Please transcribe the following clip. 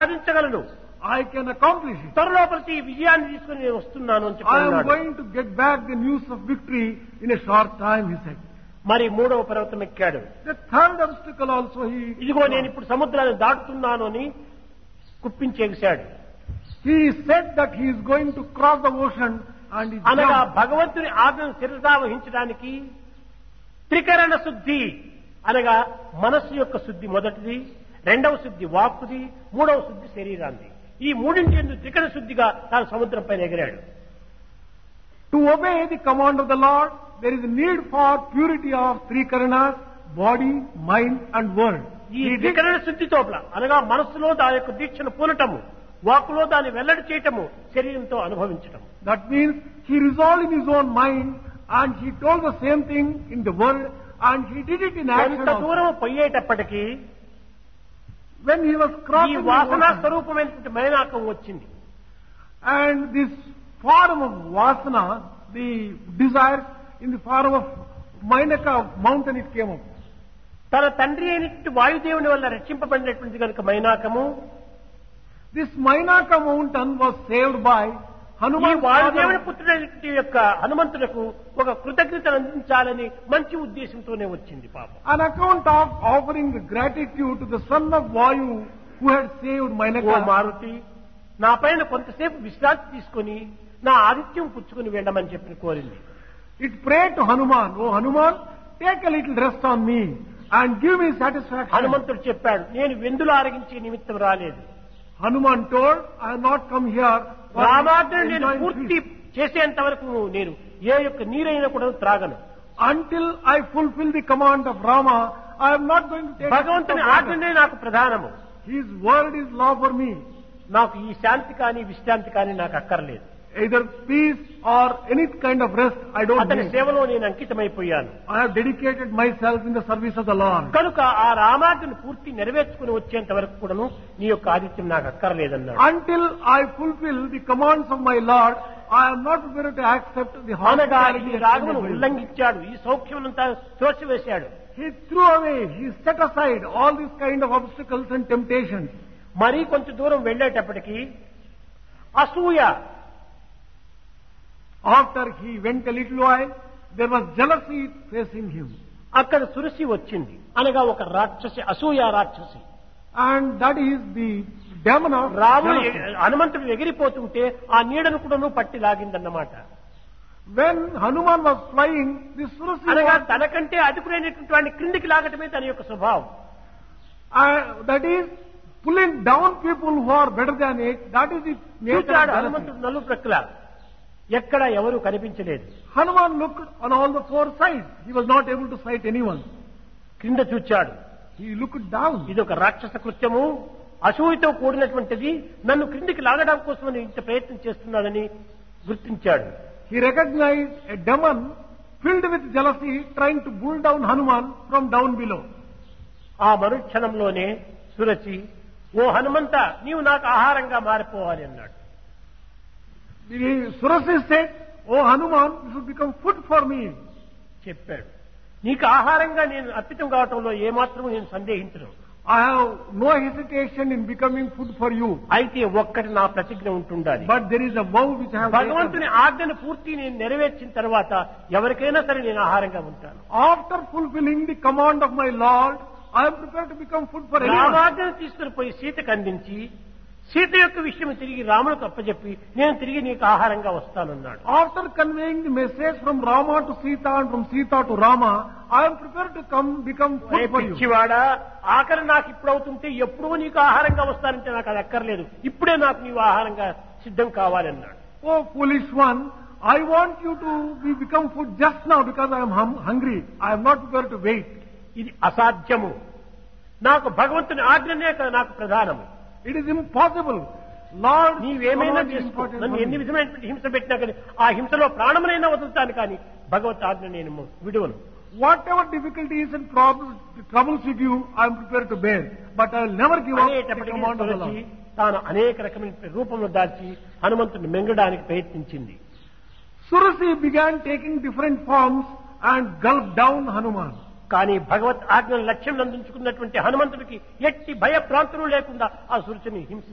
సాధించగలను I can accomplish it. త్వరలోపలికి ఈ విజయాన్ని తీసుకుని నేను వస్తున్నాను అని I am చెప్పి going to get back the news of victory in a short time, he said. మరి మూడవ పర్వతం ఎక్కాడు The third obstacle also he. ఇదిగో నేను ఇప్పుడు సముద్రాన్ని దాటుతున్నాను అని కుప్పించేశాడు He said that he is going to cross the ocean and he అనగా jumped. భగవంతుని ఆజ్ఞను శిరసా వహించడానికి త్రికరణ శుద్ధి అనగా మనస్సు యొక్క శుద్ధి మొదటిది రెండవ శుద్ధి వాక్కుది మూడవ శుద్ధి శరీరాన్ని ఈ మూడింటి ఎందు త్రికరణ శుద్ధిగా తాను సముద్రం పైన ఎగిరాడు To obey the command of the Lord, there is a need for purity of three karanas, body, mind and word. ఈ He did త్రికరణ శుద్ధి తోపల అనగా మనస్సులో దాని యొక్క దీక్షను పూనటము వాక్కులో దాన్ని వెల్లడి చేయటము శరీరంతో అనుభవించటము That means he resolved in his own mind and he told the same thing in the word and he did it in action. కొంత also. దూరం పోయేటప్పటికీ When he was ఈ crossing the వాసనా ocean, స్వరూపమైనటువంటి మైనాకం వచ్చింది and this form of vasana, the desire in the form of Mainaka mountain it came up. తన తండ్రి అయినటువంటి వాయుదేవుని వల్ల రక్షింపబడినటువంటి కనుక మైనాకము This Mainaka mountain was saved by ఈ Hanuman. వాయుదేవుని father. పుత్రుడైనటువంటి యొక్క హనుమంతులకు ఒక కృతజ్ఞతను అందించాలని మంచి ఉద్దేశంతోనే వచ్చింది పాపం On account of offering the gratitude to the son of Vayu who had saved oh Mainaka. Maruti నా పైన కొంతసేపు విశ్రాంతి తీసుకొని నా ఆదిత్యం పుచ్చుకుని వెళ్ళమని చెప్పి కోరింది It prayed to Hanuman, Oh Hanuman, take a little rest on me and give me satisfaction. హనుమంతుడు చెప్పాడు నేను వెందులు ఆరగించే నిమిత్తం రాలేదు Hanuman told, I have not come here for రామాజ్ఞను నేను enjoying పూర్తి feast. చేసేంత వరకు నేను ఏ యొక్క నీరైనా కూడా త్రాగను Until I fulfill the command of Rama, I am not going to take a sip భగవంతుని of water. ఆజ్ఞనే నాకు ప్రధానము His word is law for me. నాకు ఈ శాంతి కానీ విశ్రాంతి కానీ నాకు అక్కర్లేదు Either peace or any kind of rest, I don't అతని need. సేవలో నేను అంకితమైపోయాను I have dedicated myself in the service of the Lord. కనుక ఆ రామాజ్ఞను పూర్తి నెరవేర్చుకుని వచ్చేంత వరకు కూడాను నీ యొక్క ఆదిత్యం నాకు అక్కర్లేదన్నాడు Until I fulfill the commands of my Lord, I am not prepared to accept the అనగా hospitality ఈ extended రాగమును by you. ఉల్లంఘించాడు ఈ సౌఖ్యమునంతా తోసివేశాడు He threw away, he set aside all these kind of obstacles and temptations. మరీ కొంచెం దూరం వెళ్ళేటప్పటికి అసూయ After he went a little while, there was jealousy facing him. అక్కడ సురసి వచ్చింది అనగా ఒక రాక్షసి అసూయ రాక్షసి And that is the demon of రాముడు jealousy. హనుమంతుడు ఎగిరిపోతుంటే ఆ నీడను కూడాను పట్టి లాగిందన్నమాట When Hanuman was flying, the Surasi అనగా was, తనకంటే అదుపురైనటువంటి వాడిని క్రిందికి లాగటమే తన యొక్క స్వభావం uh, that is pulling down people who are better than it. That is the nature of చూచాడు jealousy. హనుమంతుడు నలుగు ప్రక్కల ఎక్కడ ఎవరు కనిపించలేదు Hanuman looked on all the four sides. He was not able to sight anyone. క్రింద చూచాడు He looked down. ఇది ఒక రాక్షస కృత్యము అసూయతో కూడినటువంటిది నన్ను క్రిందికి లాగడం కోసమని ఇంత ప్రయత్నం చేస్తున్నాడని గుర్తించాడు He recognized a demon filled with jealousy trying to pull down Hanuman from down below. ఆ మరుక్షణంలోనే సురచి ఓ హనుమంత నీవు నాకు ఆహారంగా మారిపోవాలి అన్నాడు The Surasi said, Oh Hanuman, you should become food for me. చెప్పాడు నీకు ఆహారంగా నేను అర్పితం కావటంలో ఏమాత్రం నేను సందేహించను I have no hesitation in becoming food for you. అయితే ఒక్కటి నా ప్రతిజ్ఞ ఉంటుండాలి But there is a vow which I have భగవంతుని taken. ఆజ్ఞను పూర్తి నేను నెరవేర్చిన తర్వాత ఎవరికైనా సరే నేను ఆహారంగా ఉంటాను After fulfilling the command of my Lord, I am prepared to become food for anyone. రామాజ్ఞను తీసుకుని పోయి సీతకు అందించి సీత యొక్క విషయం తిరిగి రాములకు అప్పచెప్పి నేను తిరిగి నీకు ఆహారంగా వస్తానన్నాడు After conveying the message from Rama to Sita and from Sita to Rama, I am prepared to come become "A food for you. పిచ్చివాడా ఆకలి నాకు ఇప్పుడు అవుతుంటే ఎప్పుడూ నీకు ఆహారంగా వస్తానంటే నాకు అది అక్కర్లేదు ఇప్పుడే నాకు నీవు ఆహారంగా సిద్ధం కావాలన్నాడు Oh foolish one, I want you to be become food just now because I am hum- hungry. I am not prepared to wait. ఇది అసాధ్యము నాకు భగవంతుని ఆజ్ఞనే కదా నాకు ప్రధానము It is impossible. Lord, నీవేమైనా command is చేసుకో important నన్ను for ఎన్ని me. విధమైనటువంటి హింస పెట్టినా కానీ ఆ హింసలో ప్రాణమునైనా వదులుతాను కానీ భగవత్ ఆజ్ఞ నేను విడువను Whatever difficulties and problems, troubles with you, I am prepared to bear. But I will never give up the అనేటప్పటికీ command of the Tulasi Lord. తాను అనేక రకమైన రూపంలో దాల్చి హనుమంతుని మింగడానికి ప్రయత్నించింది Surasi began taking different forms and gulped down Hanuman. కానీ భగవత్ ఆజ్ఞను లక్ష్యం నందించుకున్నటువంటి హనుమంతుడికి ఎట్టి భయభ్రాంతులు లేకుండా ఆ సురుచిని హింస